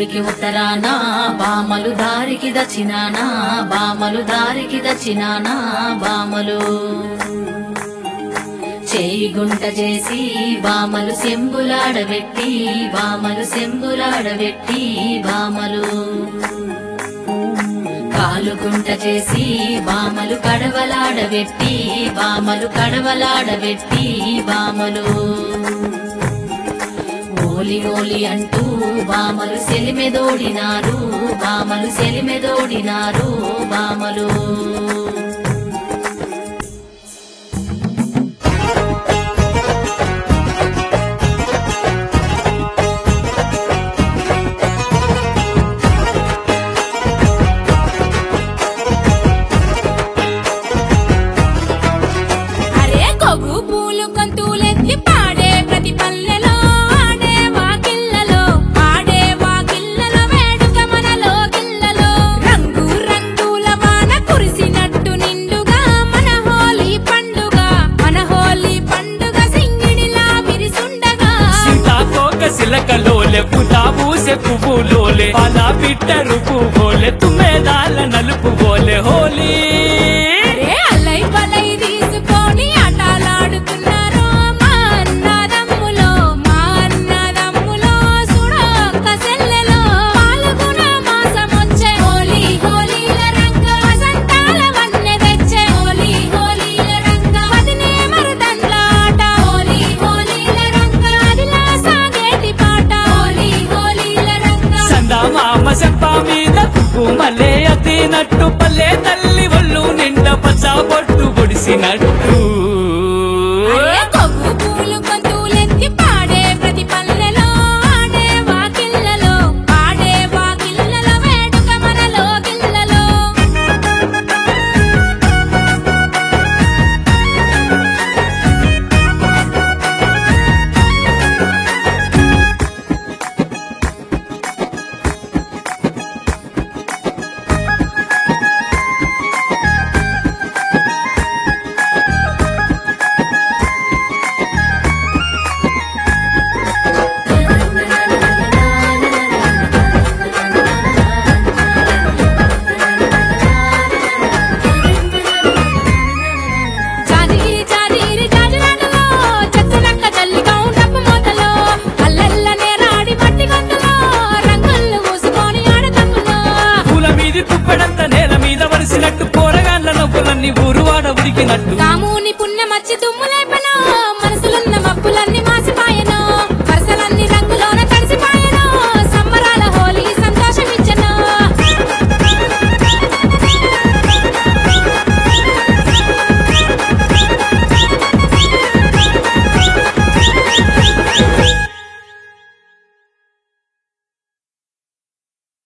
ఊరికి ఉత్తరాన బామలు దారికి దచ్చినానా బామలు దారికి దచ్చినానా బామలు చేయి గుంట చేసి బామలు సెంబులాడబెట్టి బామలు సెంబులాడబెట్టి బామలు కాలు గుంట చేసి బామలు కడవలాడబెట్టి బామలు కడవలాడబెట్టి బామలు ఓలి ఓలి అంటూ బామలు సెలిమెదోడినారు బామలు సెలిమెదోడినారు బామలు అరే కొవ్వు పూలు గొంతులెత్తి పాడే ప్రతి పల్లెలో ఆడే వాకిళ్ళలో ఆడే వాకిళ్ళలో వేడుక మనలో గిల్లలో రంగు రంగుల వాన కురిసినట్టు నిండుగా మన హోలీ పండుగ మన హోలీ పండుగ సింగిడిలా విరిసుండగా సీతాకోక సిలకలోలే పుతాబూసె పువ్వులోలే పాల పిట్టరు పువ్వులే తుమ్మెదాల నలుపు బోలే హోలీ అరే అల్లై పలై తీసుకొని ఆటలాడుతున్నారు మా అన్నదమ్ములో మా అన్నదమ్ములో సుడొక్క సెల్లెలో పాల్గొన మాసమొచ్చే హోలీ హోలీల రంగ వసంతాల వన్నె తెచ్చే హోలీ హోలీల రంగ వదినే మరదండ్ల ఆట హోలీ హోలీల రంగ అదిలా సాగేటి పాట హోలీ హోలీల రంగ సందా మామ చెప్ప మీద కుమలే అతినట్టు పల్లె తల్లి ఒళ్ళు నిండా పచ్చ పొట్టు పొడిసినట్టు అరే కొవ్వు పూలు గొంతులెత్తి పాడే ప్రతి పల్లెలో ఆడే వాకిళ్ళలో ఆడే వాకిళ్ళలో వేడుక మనలో గిల్లలో జాజిగిరి జాజిగిరి జాజిరాటలో చెత్తనక్క తల్లి కౌంటప్పు మోతలో అల్లల్లనే రాడి మట్టి గంతులో రంగులు మూసుకొని ఆడతమ్ములో పూల మీది తుప్పెడంత నేల మీద వరిసినట్టు పోరగాళ్ళ నవ్వులన్నీ ఊరువాడ ఉడికినట్టు కాముని పుణ్యమచ్చి తుమ్ముల